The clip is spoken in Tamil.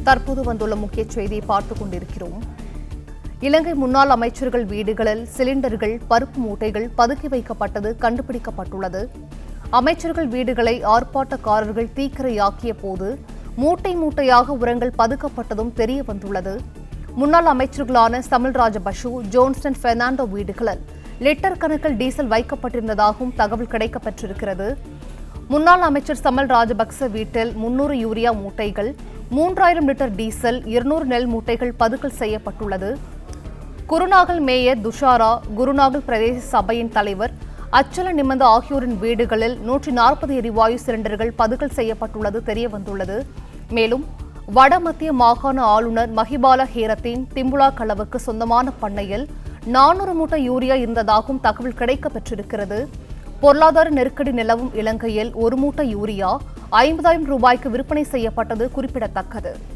தற்போது வந்துள்ள முக்கிய செய்தியை பார்த்துக் கொண்டிருக்கிறோம் இலங்கை முன்னாள் அமைச்சர்கள் வீடுகளில் சிலிண்டர்கள் பருப்பு மூட்டைகள் பதுக்கி வைக்கப்பட்டது கண்டுபிடிக்கப்பட்டுள்ளது அமைச்சர்கள் வீடுகளை ஆர்ப்பாட்டக்காரர்கள் தீக்கிரையாக்கிய போது மூட்டை மூட்டையாக உரங்கள் பதுக்கப்பட்டதும் தெரிய வந்துள்ளது முன்னாள் அமைச்சர்களான சமில் ராஜபஷு ஜோன்ஸ்டன் பெர்னாண்டோ வீடுகளில் லிட்டர் கணக்கில் டீசல் வைக்கப்பட்டிருந்ததாகவும் தகவல் கிடைக்கப்பெற்றிருக்கிறது முன்னாள் அமைச்சர் சமல் ராஜபக்ச வீட்டில் முன்னூறு யூரியா மூட்டைகள் மூன்றாயிரம் லிட்டர் டீசல் இருநூறு நெல் மூட்டைகள் பதுக்கல் செய்யப்பட்டுள்ளது குருநாகல் மேயர் துஷாரா குருநாகல் பிரதேச சபையின் தலைவர் அச்சல நிமந்த ஆகியோரின் வீடுகளில் நூற்றி நாற்பது எரிவாயு சிலிண்டர்கள் பதுக்கல் செய்யப்பட்டுள்ளது தெரியவந்துள்ளது மேலும் வடமத்திய மாகாண ஆளுநர் மஹிபால ஹேரத்தின் திம்புலா களவுக்கு சொந்தமான பண்ணையில் நானூறு மூட்டை யூரியா இருந்ததாகவும் தகவல் கிடைக்கப்பெற்றிருக்கிறது பொருளாதார நெருக்கடி நிலவும் இலங்கையில் ஒரு மூட்டை யூரியா ஐம்பதாயிரம் ரூபாய்க்கு விற்பனை செய்யப்பட்டது குறிப்பிடத்தக்கது